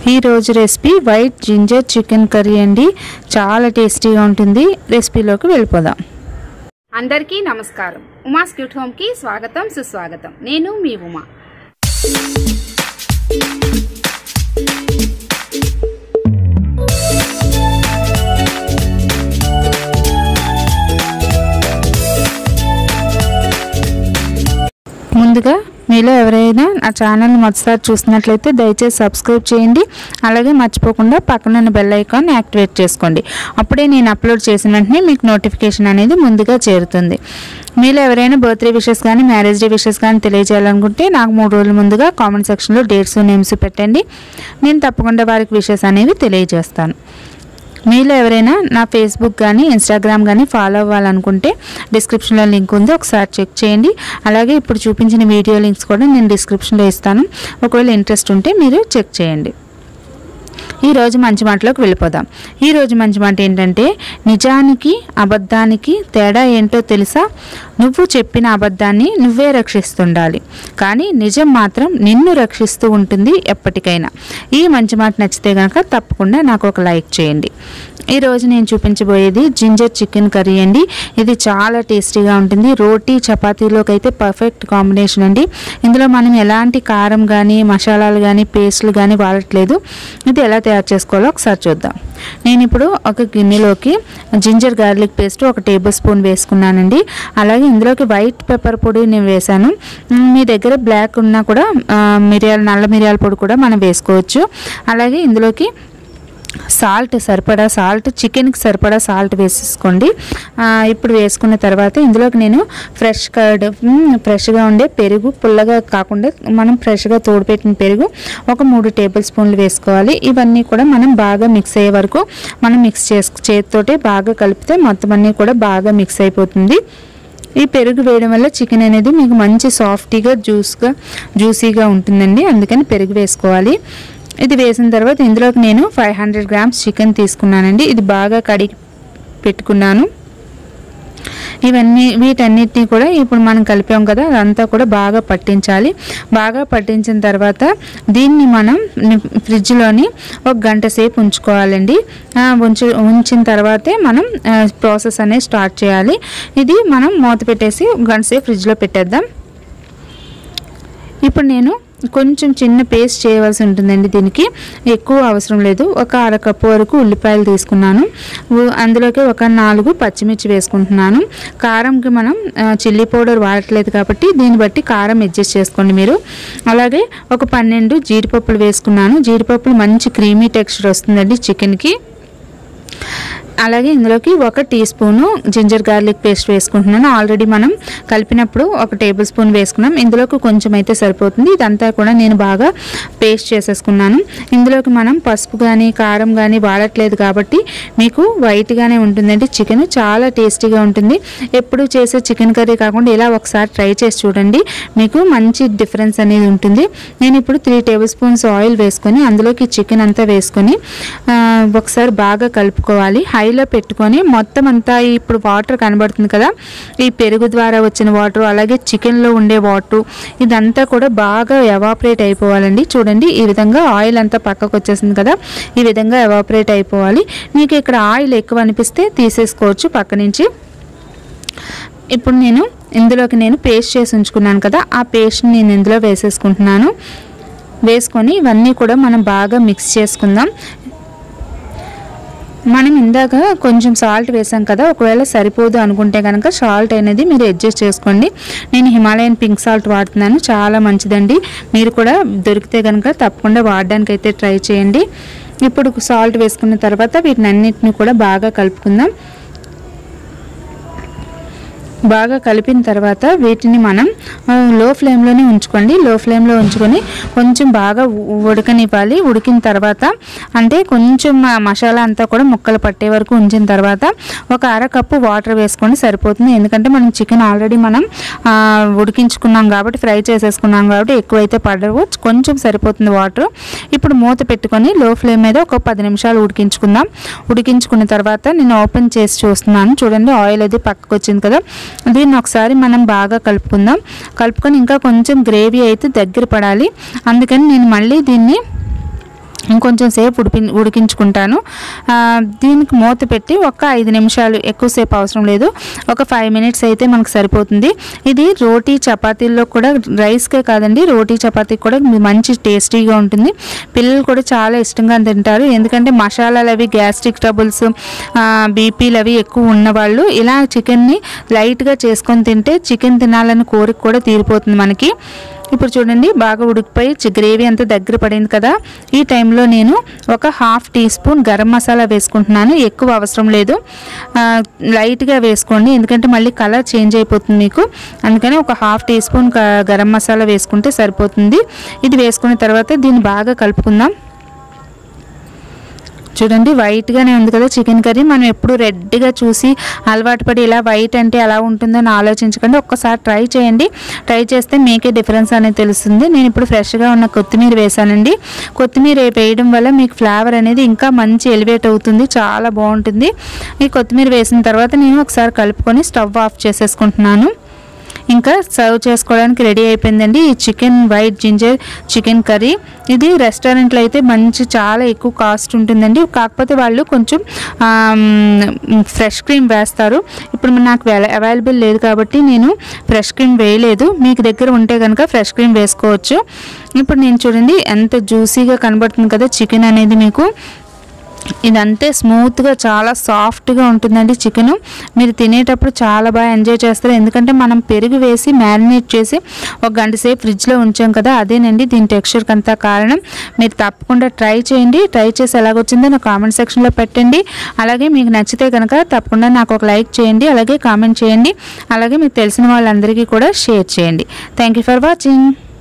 ఈ రోజు recipe white ginger chicken curry అండి చాలా టేస్టీగా ఉంటుంది రెసిపీలోకి వెళ్ళిపోదాం అందరికీ నమస్కారం ఉమా స్క్యూట్ హోమ్ కి స్వాగతం సుస్వాగతం నేను మీ ఉమా ముందుగా మీలో ఎవరైనా నా ఛానల్ మొదటిసారి చూసినట్లయితే దయచేసి సబ్స్క్రైబ్ చేయండి అలాగే మర్చిపోకుండా పక్కనున్న బెల్ ఐకాన్ యాక్టివేట్ చేసుకోండి అప్పుడే నేను అప్లోడ్ చేసిన వెంటనే మీకు నోటిఫికేషన్ అనేది ముందుగా చేరుతుంది మీలో ఎవరైనా బర్త్డే విషెస్ కానీ మ్యారేజ్ డే విషెస్ కానీ తెలియజేయాలనుకుంటే నాకు మూడు రోజుల ముందుగా కామెంట్ సెక్షన్లో డేట్స్ నేమ్స్ పెట్టండి నేను తప్పకుండా వారికి విషెస్ అనేవి తెలియజేస్తాను మీలో ఎవరైనా నా ఫేస్బుక్ కానీ ఇన్స్టాగ్రామ్ కానీ ఫాలో అవ్వాలనుకుంటే డిస్క్రిప్షన్లో లింక్ ఉంది ఒకసారి చెక్ చేయండి అలాగే ఇప్పుడు చూపించిన వీడియో లింక్స్ కూడా నేను డిస్క్రిప్షన్లో ఇస్తాను ఒకవేళ ఇంట్రెస్ట్ ఉంటే మీరు చెక్ చేయండి ఈరోజు మంచి మాటలోకి వెళ్ళిపోదాం ఈరోజు మంచి మాట ఏంటంటే నిజానికి అబద్ధానికి తేడా ఏంటో తెలుసా నువ్వు చెప్పిన అబద్ధాన్ని నువ్వే రక్షిస్తుండాలి కానీ నిజం మాత్రం నిన్ను రక్షిస్తూ ఉంటుంది ఎప్పటికైనా ఈ మంచి మాట నచ్చితే కనుక తప్పకుండా నాకు ఒక లైక్ చేయండి ఈరోజు నేను చూపించబోయేది జింజర్ చికెన్ కర్రీ అండి ఇది చాలా టేస్టీగా ఉంటుంది రోటీ చపాతీలోకి అయితే పర్ఫెక్ట్ కాంబినేషన్ అండి ఇందులో మనం ఎలాంటి కారం కానీ మసాలాలు కానీ పేస్ట్లు కానీ వాడట్లేదు ఇది ఎలా తయారు చేసుకోవాలో ఒకసారి చూద్దాం నేను ఇప్పుడు ఒక గిన్నెలోకి జింజర్ గార్లిక్ పేస్ట్ ఒక టేబుల్ స్పూన్ వేసుకున్నానండి అలాగే ఇందులోకి వైట్ పెప్పర్ పొడి నేను వేసాను మ్, మీ దగ్గర బ్లాక్ ఉన్నా కూడా ఆ, మిరియాల నల్ల మిరియాల పొడి కూడా మనం వేసుకోవచ్చు అలాగే ఇందులోకి సాల్ట్ సరిపడా సాల్ట్ చికెన్కి సరిపడా సాల్ట్ వేసేసుకోండి ఆ, ఇప్పుడు వేసుకున్న తర్వాత ఇందులోకి నేను ఫ్రెష్ కర్డ్ మ్, ఫ్రెష్గా ఉండే పెరుగు పుల్లగా కాకుండా మనం ఫ్రెష్గా తోడుపెట్టిన పెరుగు ఒక మూడు టేబుల్ స్పూన్లు వేసుకోవాలి ఇవన్నీ కూడా మనం బాగా మిక్స్ అయ్యే వరకు మనం మిక్స్ చేసు చేతితోటి బాగా కలిపితే మొత్తం అన్నీ కూడా బాగా మిక్స్ అయిపోతుంది ఈ పెరుగు వేయడం వల్ల చికెన్ అనేది మీకు మంచి సాఫ్టీగా జ్యూస్గా జ్యూసీగా ఉంటుందండి అందుకని పెరుగు వేసుకోవాలి ఇది వేసిన తర్వాత ఇందులోకి నేను ఫైవ్ హండ్రెడ్ గ్రామ్స్ చికెన్ తీసుకున్నానండి ఇది బాగా కడిగి పెట్టుకున్నాను ఇవన్నీ వీటన్నిటిని కూడా ఇప్పుడు మనం కలిపాం కదా అదంతా కూడా బాగా పట్టించాలి బాగా పట్టించిన తర్వాత దీన్ని మనం ని- ఫ్రిడ్జ్లోని ఒక గంట సేపు ఉంచుకోవాలండి ఆ, ఉంచు ఉంచిన తర్వాతే మనం ఆ, ప్రాసెస్ అనేది స్టార్ట్ చేయాలి ఇది మనం మూత పెట్టేసి ఒక గంట సేపు ఫ్రిడ్జ్లో పెట్టేద్దాం ఇప్పుడు నేను కొంచెం చిన్న పేస్ట్ చేయవలసి ఉంటుందండి దీనికి ఎక్కువ అవసరం లేదు ఒక అర కప్పు వరకు ఉల్లిపాయలు తీసుకున్నాను ఉ- అందులోకి ఒక నాలుగు పచ్చిమిర్చి వేసుకుంటున్నాను కారంకి మనం ఆ, చిల్లీ పౌడర్ వాడట్లేదు కాబట్టి దీన్ని బట్టి కారం అడ్జస్ట్ చేసుకోండి మీరు అలాగే ఒక పన్నెండు జీడిపప్పులు వేసుకున్నాను జీడిపప్పులు మంచి క్రీమీ టెక్స్చర్ వస్తుందండి చికెన్కి అలాగే ఇందులోకి ఒక teaspoon ginger garlic paste వేసుకుంటున్నాను ఆల్రెడీ మనం కలిపినప్పుడు ఒక టేబుల్ స్పూన్ వేసుకున్నాం ఇందులోకి కొంచెం అయితే సరిపోతుంది ఇదంతా కూడా నేను బాగా పేస్ట్ చేసేసుకున్నాను ఇందులోకి మనం పసుపు కానీ కారం కానీ వాడట్లేదు కాబట్టి మీకు వైట్గానే ఉంటుందండి చికెన్ చాలా టేస్టీగా ఉంటుంది ఎప్పుడు చేసే చికెన్ కర్రీ కాకుండా ఇలా ఒకసారి ట్రై చేసి చూడండి మీకు మంచి డిఫరెన్స్ అనేది ఉంటుంది నేను ఇప్పుడు త్రీ టేబుల్ స్పూన్స్ ఆయిల్ వేసుకొని అందులోకి చికెన్ అంతా వేసుకొని ఆ, ఒకసారి బాగా కలుపుకోవాలి హైలో పెట్టుకొని మొత్తం అంతా ఇప్పుడు వాటర్ కనబడుతుంది కదా ఈ పెరుగు ద్వారా వచ్చిన వాటర్ అలాగే చికెన్లో ఉండే వాటర్ ఇదంతా కూడా బాగా ఎవాపరేట్ అయిపోవాలండి చూడండి ఈ విధంగా ఆయిల్ అంతా పక్కకు వచ్చేసింది కదా ఈ విధంగా ఎవాపరేట్ అయిపోవాలి మీకు ఇక్కడ ఆయిల్ ఎక్కువ అనిపిస్తే తీసేసుకోవచ్చు పక్క నుంచి ఇప్పుడు నేను ఇందులోకి నేను పేస్ట్ చేసి ఉంచుకున్నాను కదా ఆ పేస్ట్ని నేను ఇందులో వేసేసుకుంటున్నాను వేసుకొని ఇవన్నీ కూడా మనం బాగా మిక్స్ చేసుకుందాం మనం ఇందాక కొంచెం సాల్ట్ వేసాం కదా ఒకవేళ సరిపోదు అనుకుంటే కనుక సాల్ట్ అనేది మీరు అడ్జస్ట్ చేసుకోండి నేను హిమాలయన్ పింక్ సాల్ట్ వాడుతున్నాను చాలా మంచిదండి మీరు కూడా దొరికితే కనుక తప్పకుండా వాడడానికి అయితే ట్రై చేయండి ఇప్పుడు సాల్ట్ వేసుకున్న తర్వాత వీటిని అన్నిటిని కూడా బాగా కలుపుకుందాం బాగా కలిపిన తర్వాత వీటిని మనం ఆ, లో ఫ్లేమ్లోనే ఉంచుకోండి లో ఫ్లేమ్లో ఉంచుకొని కొంచెం బాగా ఉ- ఉడకనివ్వాలి ఉడికిన తర్వాత అంటే కొంచెం ఆ మసాలా అంతా కూడా ముక్కలు పట్టే వరకు ఉంచిన తర్వాత ఒక అర కప్పు వాటర్ వేసుకొని సరిపోతుంది ఎందుకంటే మనం చికెన్ ఆల్రెడీ మనం ఆ, ఉడికించుకున్నాం కాబట్టి ఫ్రై చేసేసుకున్నాం కాబట్టి ఎక్కువైతే పడవు కొంచెం సరిపోతుంది వాటర్ ఇప్పుడు మూత పెట్టుకొని లో ఫ్లేమ్ మీద ఒక పది నిమిషాలు ఉడికించుకుందాం ఉడికించుకున్న తర్వాత నేను ఓపెన్ చేసి చూస్తున్నాను చూడండి ఆయిల్ అది పక్కకు వచ్చింది కదా దీన్ని ఒకసారి మనం బాగా కలుపుకుందాం కలుపుకొని ఇంకా కొంచెం గ్రేవీ అయితే దగ్గర పడాలి అందుకని నేను మళ్ళీ దీన్ని ఇంకొంచెం సేపు ఉడిపి ఉడికించుకుంటాను ఆ, దీనికి మూత పెట్టి ఒక ఐదు నిమిషాలు ఎక్కువసేపు అవసరం లేదు ఒక ఫైవ్ మినిట్స్ అయితే మనకు సరిపోతుంది ఇది రోటీ చపాతీల్లో కూడా రైస్కే కాదండి రోటీ చపాతీకి కూడా మంచి టేస్టీగా ఉంటుంది పిల్లలు కూడా చాలా ఇష్టంగా తింటారు ఎందుకంటే మసాలాలు అవి గ్యాస్ట్రిక్ ట్రబుల్స్ బీపీలు అవి ఎక్కువ ఉన్నవాళ్ళు ఇలా చికెన్ని లైట్గా చేసుకొని తింటే చికెన్ తినాలని కోరిక కూడా తీరిపోతుంది మనకి ఇప్పుడు చూడండి బాగా ఉడికిపోయి చి- గ్రేవీ అంతా దగ్గర పడింది కదా ఈ టైంలో నేను ఒక half teaspoon garam masala వేసుకుంటున్నాను ఎక్కువ అవసరం లేదు ఆ, లైట్గా వేసుకోండి ఎందుకంటే మళ్ళీ కలర్ చేంజ్ అయిపోతుంది మీకు అందుకని ఒక హాఫ్ టీ స్పూన్ గ- గరం మసాలా వేసుకుంటే సరిపోతుంది ఇది వేసుకున్న తర్వాత దీన్ని బాగా కలుపుకుందాం చూడండి వైట్గానే ఉంది కదా చికెన్ కర్రీ మనం ఎప్పుడు రెడ్గా చూసి అలవాటు పడి ఇలా వైట్ అంటే ఎలా ఉంటుందో అని ఆలోచించకండి ఒక్కసారి ట్రై చేయండి ట్రై చేస్తే మీకే డిఫరెన్స్ అనేది తెలుస్తుంది నేను ఇప్పుడు ఫ్రెష్గా ఉన్న కొత్తిమీర వేసానండి కొత్తిమీర వేయడం వల్ల మీకు ఫ్లేవర్ అనేది ఇంకా మంచి ఎలివేట్ అవుతుంది చాలా బాగుంటుంది ఈ కొత్తిమీర వేసిన తర్వాత నేను ఒకసారి కలుపుకొని స్టవ్ ఆఫ్ చేసేసుకుంటున్నాను ఇంకా సర్వ్ చేసుకోవడానికి రెడీ అయిపోయిందండి ఈ chicken white ginger chicken curry ఇది రెస్టారెంట్లో అయితే మంచి చాలా ఎక్కువ కాస్ట్ ఉంటుందండి కాకపోతే వాళ్ళు కొంచెం ఫ్రెష్ క్రీమ్ వేస్తారు ఇప్పుడు నాకు అవైలబుల్ లేదు కాబట్టి నేను ఫ్రెష్ క్రీమ్ వేయలేదు మీకు దగ్గర ఉంటే కనుక ఫ్రెష్ క్రీమ్ వేసుకోవచ్చు ఇప్పుడు నేను చూడండి ఎంత జ్యూసీగా కనబడుతుంది కదా చికెన్ అనేది మీకు ఇదంతే స్మూత్గా చాలా సాఫ్ట్గా ఉంటుందండి చికెన్ మీరు తినేటప్పుడు చాలా బాగా ఎంజాయ్ చేస్తారు ఎందుకంటే మనం పెరుగు వేసి మ్యారినేట్ చేసి ఒక గంట సేపు ఫ్రిడ్జ్లో ఉంచాం కదా అదేనండి దీని టెక్స్చర్కి అంతా కారణం మీరు తప్పకుండా ట్రై చేయండి ట్రై చేసి ఎలాగొచ్చిందో నా కామెంట్ సెక్షన్లో పెట్టండి అలాగే మీకు నచ్చితే కనుక తప్పకుండా నాకు ఒక లైక్ చేయండి అలాగే కామెంట్ చేయండి అలాగే మీకు తెలిసిన వాళ్ళందరికీ కూడా షేర్ చేయండి థ్యాంక్ యూ ఫర్ వాచింగ్